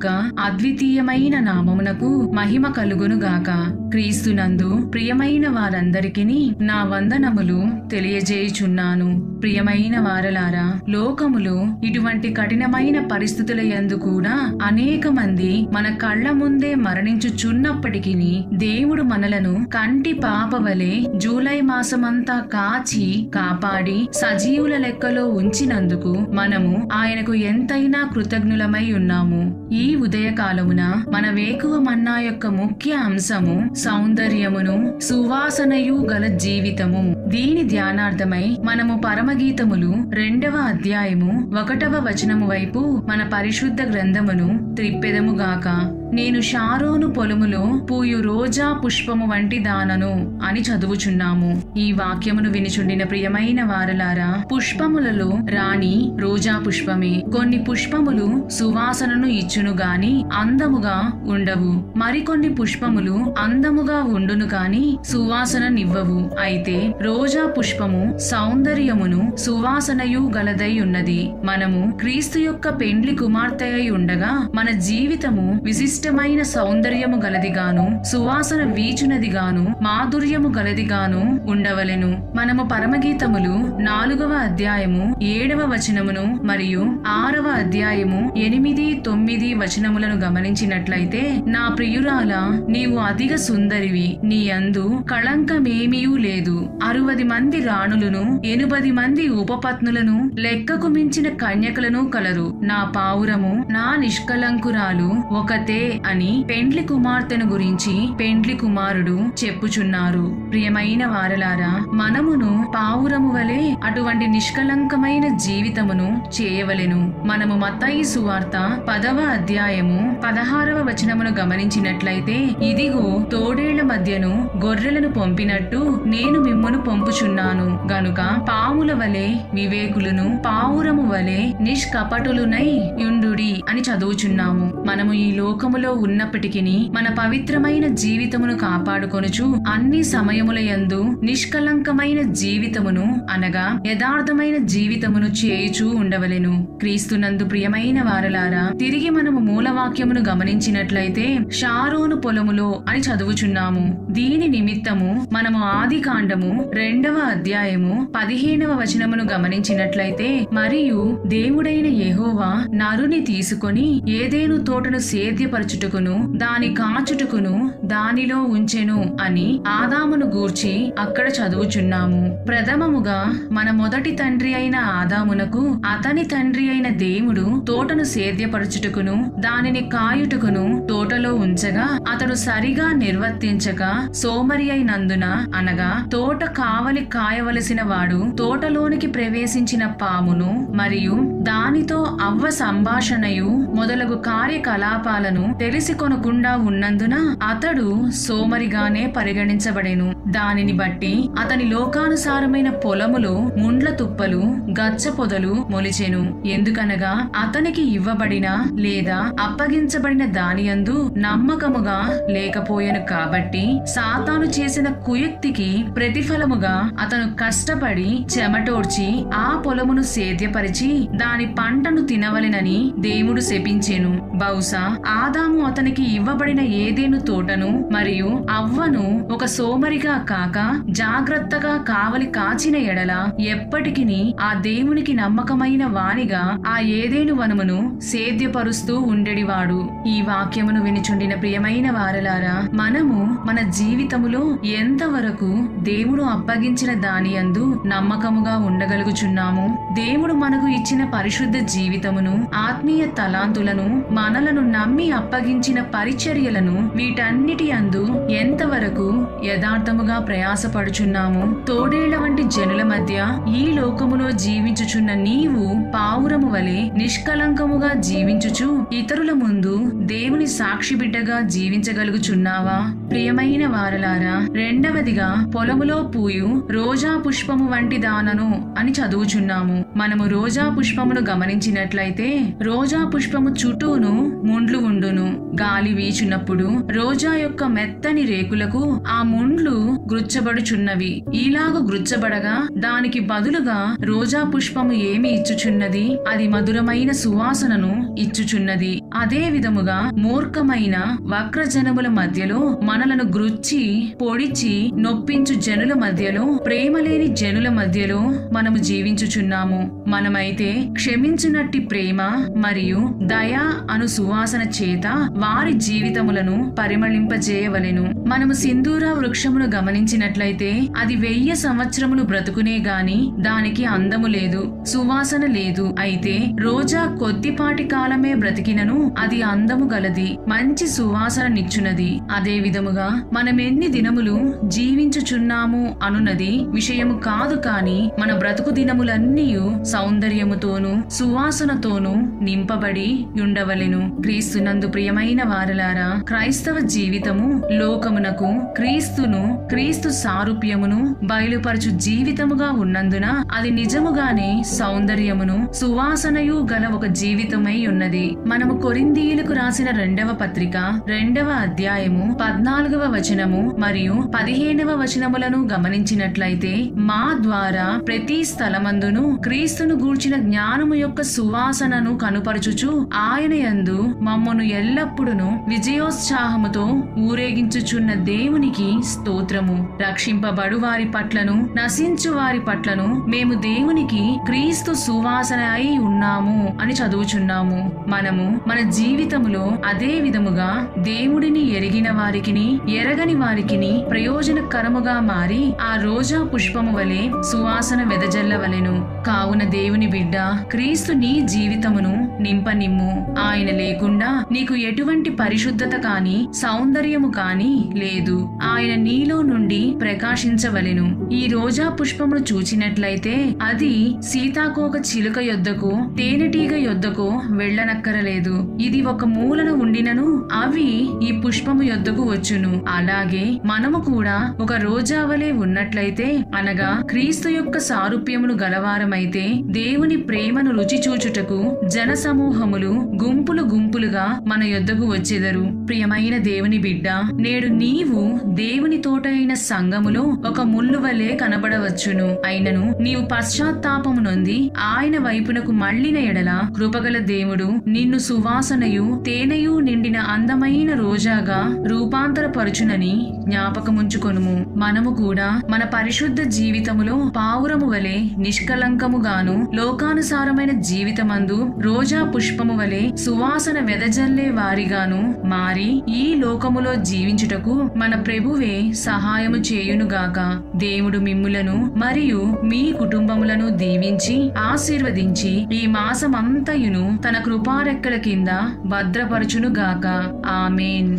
యొక్క అద్వితీయమైన నామమునకు మహిమ కలుగును గాక క్రీస్తునందు ప్రియమైన వారందరికీ నా వందనములు తెలియజేయుచున్నాను ప్రియమైన వారలారా లోకములో ఇటువంటి కఠినమైన పరిస్థితుల యందు కూడా అనేక మంది మన కళ్ళ ముందే మరణించుచున్నప్పటికీ దేవుడు మనలను కంటి పాప వలె జూలై మాసమంతా కాచి కాపాడి సజీవుల లెక్కలో ఉంచినందుకు మనము ఆయనకు ఎంతైనా కృతజ్ఞులమై ఉన్నాము ఈ ఉదయకాలమున మన వేకువ మన్నా యొక్క ముఖ్య అంశము సౌందర్యమును సువాసనయు గల జీవితము దీని ధ్యానార్థమై మనము పరమగీతములు రెండవ అధ్యాయము ఒకటవ వచనము వైపు మన పరిశుద్ధ గ్రంథమును త్రిప్పెదముగాక నేను షారోను పొలములో పూయు రోజా పుష్పము వంటి దానను అని చదువుచున్నాము ఈ వాక్యమును వినిచుండిన ప్రియమైన వారలారా పుష్పములలో రాణి రోజా పుష్పమే కొన్ని పుష్పములు సువాసనను ఇచ్చును గాని అందముగా ఉండవు మరికొన్ని పుష్పములు అందముగా ఉండును గాని సువాసననివ్వవు అయితే రోజా పుష్పము సౌందర్యమును సువాసనయు గలదై ఉన్నది మనము క్రీస్తు యొక్క పెండ్లి కుమార్తె అయి ఉండగా మన జీవితము విశిష్టమైన సౌందర్యము గలదిగాను సువాసన వీచునదిగాను మాధుర్యము గలదిగాను ఉండవలెను మనము పరమగీతములు నాలుగవ అధ్యాయము ఏడవ వచనమును మరియు ఆరవ అధ్యాయము ఎనిమిది తొమ్మిది వచనములను గమనించినట్లయితే నా ప్రియురాల నీవు అధిక సుందరివి నీ అందు కళంకమేమీయూ లేదు అరువది మంది రాణులను ఎనుబది మంది ఉపపత్నులను లెక్కకు మించిన కన్యకలను కలరు నా పావురము నా నిష్కలంకురాలు ఒకతే అని పెండ్లి కుమార్తెను గురించి పెండ్లి కుమారుడు చెప్పుచున్నారు ప్రియమైన వారలారా మనమును పావురము వలె అటువంటి నిష్కలంకమైన జీవితమును చేయవలెను మనము మత్తయి సువార్త పదవ అధ్యాయము పదహారవ వచనమును గమనించినట్లయితే ఇదిగో తోడేళ్ల మధ్యను గొర్రెలను పంపినట్టు నేను మిమ్మును పంపుచున్నాను గనుక పాముల వలె వివేకులను పావురము వలె నిష్కపటులునై యుండుడి అని చదువుచున్నాము మనము ఈ లోకములో ఉన్నప్పటికీ మన పవిత్రమైన జీవితమును కాపాడుకొనుచు అన్ని సమయముల యందు నిష్కలంకమైన జీవితమును అనగా యథార్థమైన జీవితమును చేయుచూ ఉండవలెను క్రీస్తునందు ప్రియమైన వారలారా తిరిగి మనము మూలవాక్యమును గమనించినట్లయితే షారోను పొలములో అని చదువుచున్నాము దీని నిమిత్తము మనము ఆది కాండము రెండవ అధ్యాయము పదిహేనవ వచనమును గమనించినట్లయితే మరియు దేవుడైన యెహోవా నరుని తీసుకొని ఏదేను తోటను సేద్యపరచుటకును దాని కాచుటకును దానిలో ఉంచెను అని ఆదామును గూర్చి అక్కడ చదువుచున్నాము ప్రథమముగా మన మొదటి తండ్రి అయిన ఆదామునకు అతని తండ్రి అయిన దేవుడు తోటను సేద్యపరచుటకును దానిని కాయుటకును తోటలో ఉంచగా అతడు సరిగా నిర్వర్తించక సోమరి అయినందున అనగా తోట కావలి కాయవలసిన వాడు తోటలోనికి ప్రవేశించిన పామును మరియు దానితో అవ్వ సంభాషణయు మొదలగు కార్యకలాపాలను తెలిసి కొనకుండా ఉన్నందున అతడు సోమరిగానే పరిగణించబడెను దానిని బట్టి అతని లోకానుసారమైన పొలములో ముండ్ల తుప్పలు గచ్చ పొదలు మొలిచెను ఎందుకనగా అతనికి ఇవ్వబడిన లేదా అప్పగించబడిన దానియందు నమ్మకముగా లేకపోయెను కాబట్టి సాతాను చేసిన కుయుక్తికి ప్రతిఫలముగా అతను కష్టపడి చెమటోడ్చి ఆ పొలమును సేద్యపరిచి దాని పంటను తినవలెనని దేవుడు శపించెను బహుశా ఆదాము అతనికి ఇవ్వబడిన ఏదేను తోటను మరియు అవ్వను ఒక సోమరిగా కాక జాగ్రత్తగా కావలి కాచిన ఎడల ఎప్పటికిని ఆ దేవునికి నమ్మకమైన వానిగా ఆ ఏదేను వనమును సేద్యపరుస్తూ ఉండెడివాడు ఈ వాక్యమును వినిచుండిన ప్రియమైన వారలారా మనము మన జీవితములో ఎంతవరకు దేవుడు అప్పగించిన దాని అందు నమ్మకముగా ఉండగలుగుచున్నాము దేవుడు మనకు ఇచ్చిన పరిశుద్ధ జీవితమును ఆత్మీయ తలాంతులను మనలను నమ్మి అప్పగించిన పరిచర్యలను వీటన్నిటి అందు ఎంతవరకు యథార్థముగా ప్రయాసపడుచున్నాము తోడేళ్ల వంటి జనుల మధ్య ఈ లోకములో జీవించుచున్న నీవు పావురము వలె నిష్కలంకముగా జీవించుచు ఇతరుల ముందు దేవుని సాక్షి బిడ్డగా జీవించగలుగుచున్నావా ప్రియమైన ప్రియమైన వారలారా రెండవదిగా పొలములో పూయు రోజా పుష్పము వంటి దానను అని చదువుచున్నాము మనము రోజా పుష్పమును గమనించినట్లయితే రోజా పుష్పము చుట్టూను ముండ్లు ఉండును గాలి వీచున్నప్పుడు రోజా యొక్క మెత్తని రేకులకు ఆ ముండ్లు గ్రుచ్చబడుచున్నవి ఇలాగ గ్రుచ్చబడగా దానికి బదులుగా రోజా పుష్పము ఏమి ఇచ్చుచున్నది అది మధురమైన సువాసనను ఇచ్చుచున్నది అదే విధముగా మూర్ఖమైన వక్ర జనముల మధ్యలో మనలను గ్రుచ్చి పొడిచి నొప్పించు జనుల మధ్యలో ప్రేమ లేని జనుల మధ్యలో మనము జీవించుచున్నాము మనమైతే క్షమించునట్టి ప్రేమ మరియు దయ అను సువాసన చేత వారి జీవితములను పరిమళింపజేయవలెను మనము సింధూర వృక్షమును గమనించినట్లయితే అది వెయ్యి సంవత్సరములు బ్రతుకునే గాని దానికి అందము లేదు సువాసన లేదు అయితే రోజా కొద్దిపాటి కాలమే బ్రతికినను అది అందము గలది మంచి సువాసన నిచ్చునది అదే విధముగా మనమెన్ని దినములు జీవించుచున్నాము అనున్నది విషయము కాదు కాని మన బ్రతుకు దినములన్నీ సౌందర్యముతోనూ సువాసనతోనూ నింపబడి ఉండవలెను క్రీస్తునందు ప్రియమైన వారలారా క్రైస్తవ జీవితము లోకమునకు క్రీస్తును క్రీస్తు సారూప్యమును బయలుపరచు జీవితముగా ఉన్నందున అది నిజముగానే సౌందర్యమును సువాసనయు గల ఒక జీవితమై ఉన్నది మనము కొరిందీయులకు రాసిన రెండవ పత్రిక రెండవ అధ్యాయము పద్నాలుగవ వచనము మరియు పదిహేనవ వచనములను గమనించినట్లయితే మా ద్వారా ప్రతి స్థలమందును క్రీస్తును గూర్చిన జ్ఞానము యొక్క సువాసనను కనుపరచుచు ఆయన యందు మమ్మను ఎల్లప్పుడూ విజయోత్సాహముతో ఊరేగించుచున్న దేవునికి స్తోత్రము రక్షింపబడు వారి పట్లను నశించు వారి పట్లను మేము దేవునికి క్రీస్తు సువాసన అయి ఉన్నాము అని చదువుచున్నాము మనము మన జీవితములో అదే విధముగా దేవుడిని ఎరిగిన వారికిని ఎరగని వారికిని ప్రయోజనకరముగా మారి ఆ రోజా పుష్పము వలె సువాసన వెదజల్లవలెను కావున దేవుని బిడ్డ క్రీస్తు నీ జీవితమును నింపనిమ్ము ఆయన లేకుండా నీకు ఎటువంటి పరిశుద్ధత కాని సౌందర్యము కాని లేదు ఆయన నీలో నుండి ప్రకాశించవలెను ఈ రోజా పుష్పమును చూచినట్లయితే అది సీతాకోక చిలుక యొద్దకు తేనెటీగ యొద్దకు వెళ్ళనక్కరలేదు ఇది ఒక మూలన ఉండినను అవి ఈ పుష్పము యొద్దకు వచ్చును అలాగే మనము కూడా ఒక రోజా వలె ఉన్నట్లయితే అనగా క్రీస్తు యొక్క సారూప్యమును గలవారమైతే దేవుని ప్రేమను రుచి చూచుటకు జన సమూహములు గుంపులు గుంపులుగా మన యొద్దకు వచ్చెదరు ప్రియమైన దేవుని బిడ్డ నేడు నీవు దేవుని తోట అయిన సంఘములో ఒక ముళ్ళు వలె కనబడవచ్చును అయినను నీవు పశ్చాత్తాపము నొంది ఆయన వైపునకు మళ్ళిన ఎడల కృపగల దేవుడు నిన్ను సువాసనయు తేనెయు నిండిన అందమైన రోజాగా రూపాంతరపరుచునని జ్ఞాపకముంచుకొనుము మనము కూడా మన పరిశుద్ధ జీవితములో పావురము వలె నిష్కలంకముగాను లోకానుసారమైన జీవితమందు రోజా పుష్పము వలె సువాసన వెదజల్లే వారిగాను మారి ఈ లోకములో జీవించుటకు మన ప్రభువే సహాయము చేయునుగాక దేవుడు మిమ్ములను మరియు మీ కుటుంబములను దీవించి ఆశీర్వదించి ఈ మాసమంతయును తన కృపారెక్కల కింద భద్రపరచునుగాక ఆమెన్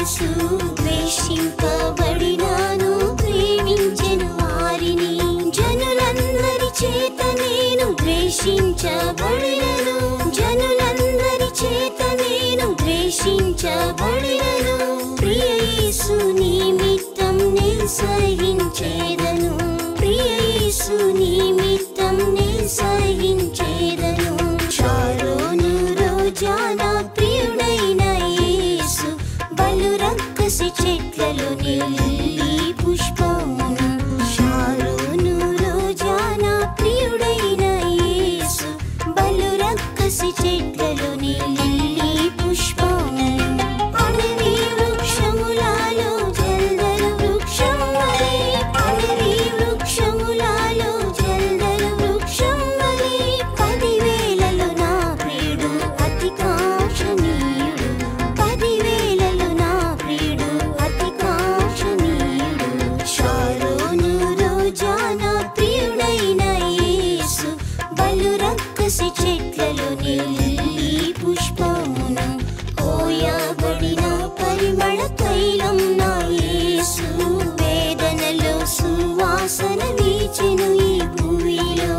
యేసు ద్వేషింపబడినాను ప్రేమించెను వారిని జనులందరి చేత నేను ద్వేషించబడినను జనులందరి చేత నేను ద్వేషించబడినను ప్రియ యేసు నిమిత్తం నేను సహించేదను ప్రియ యేసు నిమిత్తం నేను సహించేదను చారోను రోజాన ప్రియుడైన యేసు బలు రక్కసి చెట్లలో నిల్లి పుష్పమును చారోను రోజాన ప్రియుడైన యేసు బలు రక్కసి చెట్లలో నిల్లి పుష్పమును అడవి వృక్షములలో జల్దర వృక్షం వలె అడవి వృక్షములలో జల్దర వృక్షం వలె పదివేలలో నా ప్రియుడు అతి కాక్షణీయుడు పదివేలలో నా ప్రియుడు అతి కాక్షణీయుడు షారోను రోజాన ప్రియుడైన యేసు బలు రక్కసి చెట్లలో నిల్లి పుష్పమును కోయబడిన పరిమళ తైలం నా యేసు వేదనలో సువాసన వీచెను ఈ భూమిలో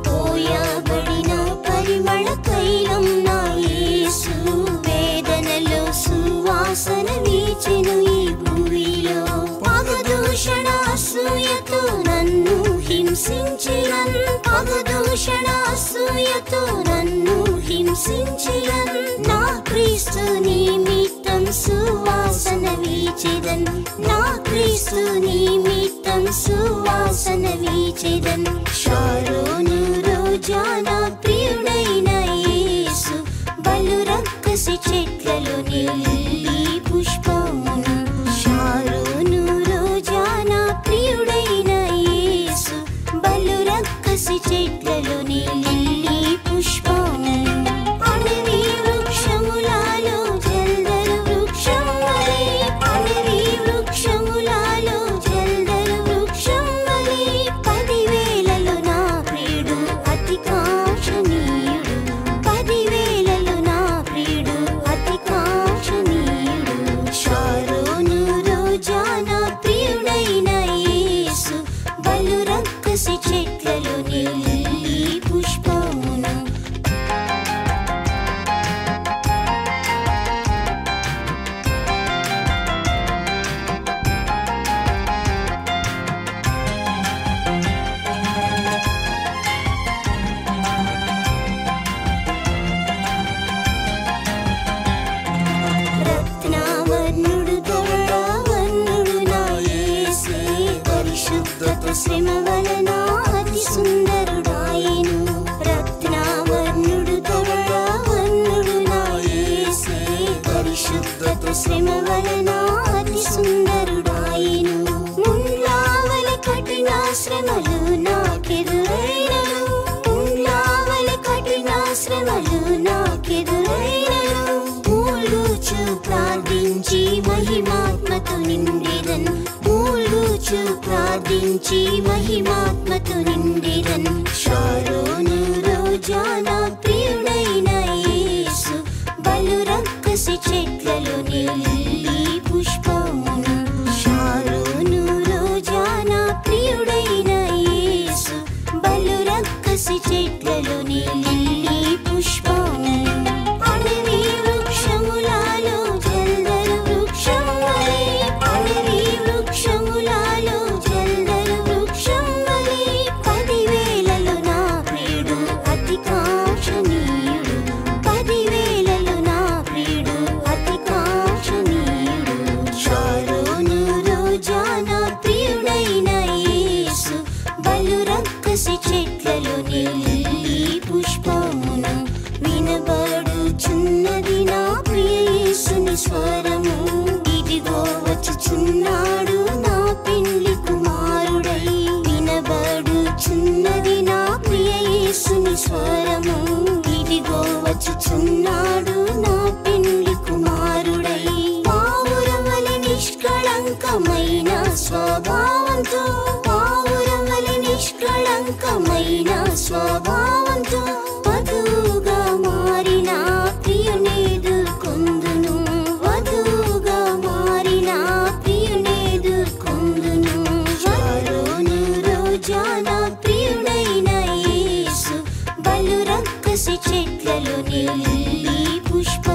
కోయబడిన పరిమళ తైలం నా యేసు వేదనలో సువాసన వీచెను ఈ భూమిలో పగదూషణ అసూయతో నన్ను హింసించినన్ పగదూషణ అసూయతో నన్ను హింసించినన్ నా క్రీస్తు నిమిత్తం సువాసన వీచెదన్ నా క్రీస్తు నిమిత్తం సువాసన వీచెదన్ షారోను రోజాన ప్రియుడైన యేసు బలు రక్కసి చెట్లలో నిల్లి పుష్పమును షారోను రోజాన ప్రియుడైన యేసు బలు రక్కసి చెట్లలో నిల్లి పుష్పమును అడవి వృక్షములలో జల్దర వృక్షం వలె అడవి వృక్షములలో జల్దర వృక్షం వలె పదివేలలో నా ప్రియుడు అతి కాక్షణీయుడు పదివేలలో నా ప్రియుడు అతి కాక్షణీయుడు షారోను రోజాన ప్రియుడైన యేసు బలు రక్కసి చెట్లలో నిల్లి పుష్పమును రత్నావర్ణుడు గరుడావర్ణుడు నా యేసే పరిశుద్ధత శ్రమ వలన అతి సుందరుడాయను రత్నావర్ణుడు గరుడావర్ణుడు నా యేసే పరిశుద్ధత శ్రమ వలన అతి సుందరుడాయను ముండ్లావల కఠిన శ్రమలు నాకెదురైనను ముండ్లావల కఠిన శ్రమలు నాకెదురైనను మూలుచు ప్రార్థించి మహిమాత్మతో నిండేదన్ మూలుచు ప్రార్థించి మహిమాత్మతో నిండేదన్ షారోను రోజాన ప్రియుడైన యేసు బలు రక్కసి చెట్లలో నిల్లి పుష్పమును షారోను రోజాన ప్రియుడైన యేసు బలు రక్కసి చెట్లలో నిల్లి పుష్పమును అడవి వృక్షములలో జల్దర వృక్షం వలె అడవి వృక్షములలో జల్దర వృక్షం వలె పదివేలలో నా ప్రియుడు అతి కాక్షణీయుడు పదివేలలో నా ప్రియుడు అతి కాక్షణీయుడు షారోను రోజాన ప్రియుడైన యేసు బలు రక్కసి చెట్లలో నిల్లి పుష్పమును వినబడుచున్నది నా ప్రియ యేసుని స్వరము ఇదిగో వచ్చుచున్నాడు నా పెండ్లి కుమారుడై వినబడుచున్నది నా ప్రియ యేసుని స్వరము ఇదిగో వచ్చుచున్నాడు నా పెండ్లి కుమారుడై పావురమలి నిష్కళంకమైన స్వభావంతో పావురమలి నిష్కళంకమైన స్వభావంతో వధువుగా మారిన ప్రియునేదు కొందును వధువుగా మారిన పుష్ప